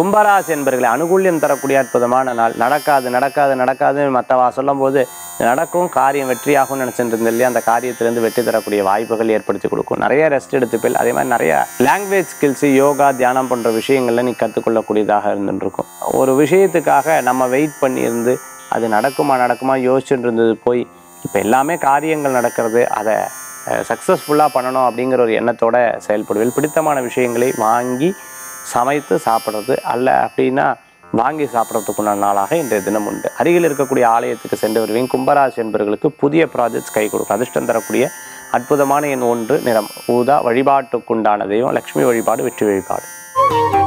கும்பராசி என்பர்களை அனுகூல்யம் தரக்கூடிய அற்புதமான நாள் நடக்காது நடக்காது நடக்காது மற்றவா சொல்லும்போது இது நடக்கும் காரியம் வெற்றியாகும்னு நினச்சிட்டு இருந்தது இல்லையா அந்த காரியத்திலேருந்து வெற்றி தரக்கூடிய வாய்ப்புகள் ஏற்படுத்தி கொடுக்கும் நிறைய ரெஸ்ட் எடுத்துப்பில் அதே மாதிரி நிறைய லாங்குவேஜ் ஸ்கில்ஸு யோகா தியானம் போன்ற விஷயங்கள்ல நீ கற்றுக்கொள்ளக்கூடியதாக இருந்துட்டு இருக்கும் ஒரு விஷயத்துக்காக நம்ம வெயிட் பண்ணி இருந்து அது நடக்குமா நடக்குமா யோசிச்சுட்டு இருந்தது போய் இப்போ எல்லாமே காரியங்கள் நடக்கிறது அதை சக்ஸஸ்ஃபுல்லாக பண்ணணும் அப்படிங்கிற ஒரு எண்ணத்தோட செயல்படுவேன் பிடித்தமான விஷயங்களை வாங்கி சமைத்து சாப்பிட்றது அல்ல அப்படின்னா வாங்கி சாப்பிட்றதுக்குண்டான நாளாக இன்றைய தினம் உண்டு அருகில் இருக்கக்கூடிய ஆலயத்துக்கு சென்று வருவீங்க கும்பராசி என்பவர்களுக்கு புதிய ப்ராஜெக்ட்ஸ் கை கொடுக்கும் அதிர்ஷ்டம் தரக்கூடிய அற்புதமான எண் ஒன்று நிறம் ஊதா வழிபாட்டுக்குண்டான தெய்வம் லக்ஷ்மி வழிபாடு வெற்றி வழிபாடு